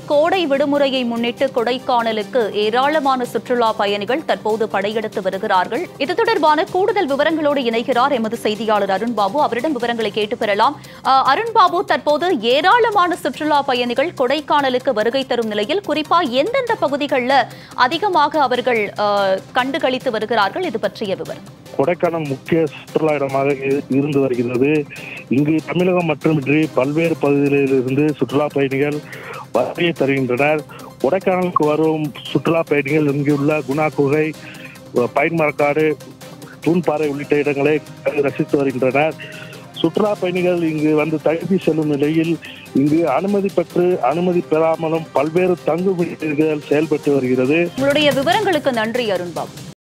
கோடை விடுமுறையை முன்னிட்டு கொடைக்கானலுக்கு ஏராளமான சுற்றுலா பயணிகள் தற்போது படையெடுத்து வருகிறார்கள் இது தொடர்பான கூடுதல் விவரங்களோடு இணைகிறார் எமது செய்தியாளர் அருண்பாபு அவரிடம் விவரங்களை கேட்டு பெறலாம் அஹ், அருண்பாபு தற்போது ஏராளமான சுற்றுலா பயணிகள் கொடைக்கானலுக்கு வருகை தரும் நிலையில் குறிப்பா எந்தெந்த பகுதிகளில் அதிகமாக அவர்கள் அஹ், கண்டுகளித்து வருகிறார்கள் இது பற்றிய விவரம் கொடைக்கானல் முக்கிய சுற்றுலா இடமாக இரு- இருந்து வருகிறது இங்கு தமிழகம் மட்டுமின்றி பல்வேறு பகுதிகளிலிருந்து சுற்றுலா பயணிகள் வருகை தருகின்றனர் கொடைக்கானலுக்கு வரும் சுற்றுலா பயணிகள் இங்குள்ள குணா குகை பைன்மரக்காடு தூண்பாறை உள்ளிட்ட இடங்களை ரசித்து வருகின்றனர் சுற்றுலா பயணிகள் இங்கு வந்து தங்கி செல்லும் நிலையில் இங்கு அனுமதி பெற்று அனுமதி பெறாமலும் பல்வேறு தங்கு விடுதிகள் செயல்பட்டு வருகிறது உங்களுடைய விவரங்களுக்கு நன்றி அருண்பாபு